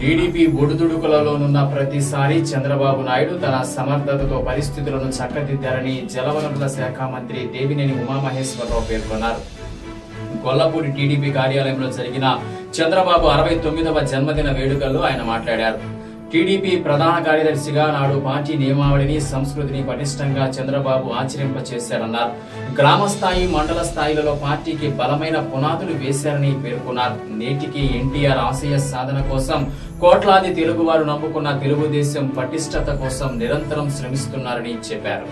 TDP ఒడిదుడుకులలోనున్న ప్రతిసారి చంద్రబాబు నాయుడు తన సమర్థతతో పరిస్థితులను చక్కదిద్దారని జలవనరుల శాఖ మంత్రి దేవినేని ఉమామహేశ్వరరావు పేర్కొన్నారు గొల్లపూడి టీడీపీ కార్యాలయంలో జరిగిన చంద్రబాబు అరవై తొమ్మిదవ జన్మదిన వేడుకల్లో ఆయన మాట్లాడారు టీడీపీ ప్రధాన కార్యదర్శిగా నాడు పార్టీ నియమావళిని సంస్కృతిని పటిష్టంగా చంద్రబాబు ఆచరింప చేశారన్నారు గ్రామ స్థాయి మండల స్థాయిలలో పార్టీకి బలమైన పునాదులు వేశారని పేర్కొన్నారు నేటికి ఎన్టీఆర్ ఆశయ సాధన కోసం కోట్లాది తెలుగువారు నమ్ముకున్న తెలుగుదేశం పటిష్టత కోసం నిరంతరం శ్రమిస్తున్నారని చెప్పారు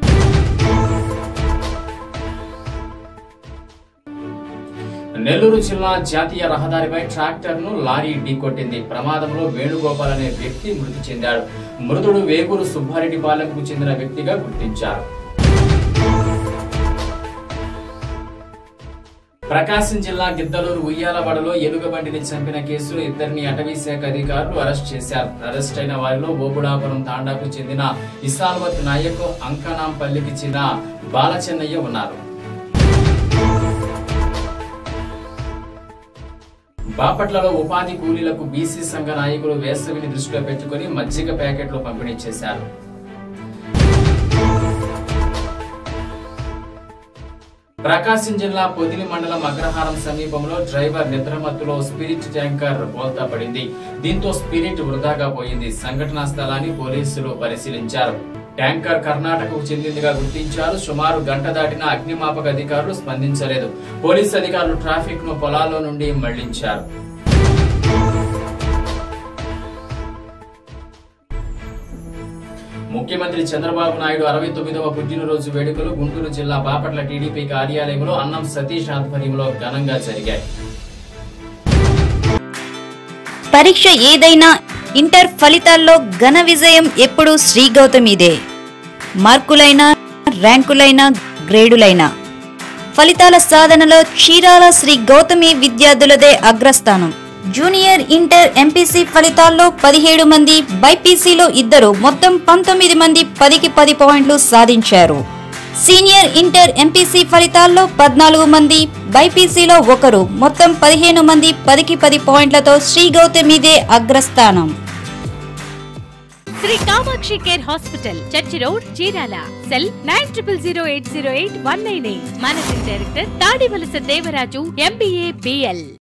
నెల్లూరు జిల్లా జాతీయ రహదారిపై ట్రాక్టర్ ను లారీ ఢీకొట్టింది ప్రమాదంలో వేణుగోపాల్ అనే వ్యక్తి మృతి చెందాడు మృతుడు వేగూరు సుబ్బారెడ్డిపాలెంకు చెందిన వ్యక్తిగా గుర్తించారు ప్రకాశం జిల్లా గిద్దలూరు ఉయ్యాలవాడలో ఎలుగుబంటిని చంపిన కేసులో ఇద్దరిని అటవీ శాఖ అధికారులు అరెస్ట్ చేశారు అరెస్ట్ అయిన వారిలో ఓబుడాపురం తాండాకు చెందిన ఇసాల్వత్ నాయక్ అంకనాంపల్లికి చెందిన బాలచెన్నయ్య ఉన్నారు బాపట్లలో ఉపాధి కూలీలకు బీసీ సంఘ నాయకులు వేసవిని దృష్టిలో పెట్టుకుని మజ్జిగ ప్యాకెట్లు పంపిణీ చేశారు ప్రకాశం జిల్లా పొదిలి మండలం అగ్రహారం సమీపంలో డ్రైవర్ నిద్రమత్తులో స్పిరిట్ ట్యాంకర్ బోల్తా పడింది దీంతో స్పిరిట్ వృధాగా పోయింది సంఘటనా స్థలాన్ని పోలీసులు పరిశీలించారు ట్యాంకర్ కర్ణాటకకు చెందిందిగా గుర్తించారు సుమారు గంట దాటిన అగ్నిమాపక అధికారులు స్పందించలేదు పోలీసు అధికారులు ట్రాఫిక్ ను పొలాల్లో నుండి మళ్లించారు ముఖ్యమంత్రి చంద్రబాబు నాయుడు అరవై తొమ్మిదవ పుట్టినరోజు వేడుకలు గుంటూరు జిల్లా బాపట్ల టీడీపీ కార్యాలయంలో అన్నం సతీష్ ఆధ్వర్యంలో ఘనంగా జరిగాయి పరీక్ష ఏదైనా ఇంటర్ ఫలితాల్లో ఘన విజయం ఎప్పుడూ శ్రీ గౌతమిదే మార్కులైనా ర్యాంకులైనా గ్రేడులైనా ఫలితాల సాధనలో చీరాల శ్రీ గౌతమి విద్యార్థులదే అగ్రస్థానం జూనియర్ ఇంటర్ ఎంపీసీ ఫలితాల్లో పదిహేడు మంది బైపీసీలో ఇద్దరు మొత్తం పంతొమ్మిది మంది పదికి పది పాయింట్లు సాధించారు సీనియర్ ఇంటర్ ఎంపీసీ ఫలితాల్లో పద్నాలుగు మంది బైపీసీలో ఒకరు మొత్తం పదిహేను మంది పదికి పది పాయింట్లతో శ్రీ గౌతమిదే అగ్రస్థానం Sri Kamakshi care hospital church road Chirala cell nine triple zero eight zero eight one nine eight managing director Tadivalasa Devaraju MBA BL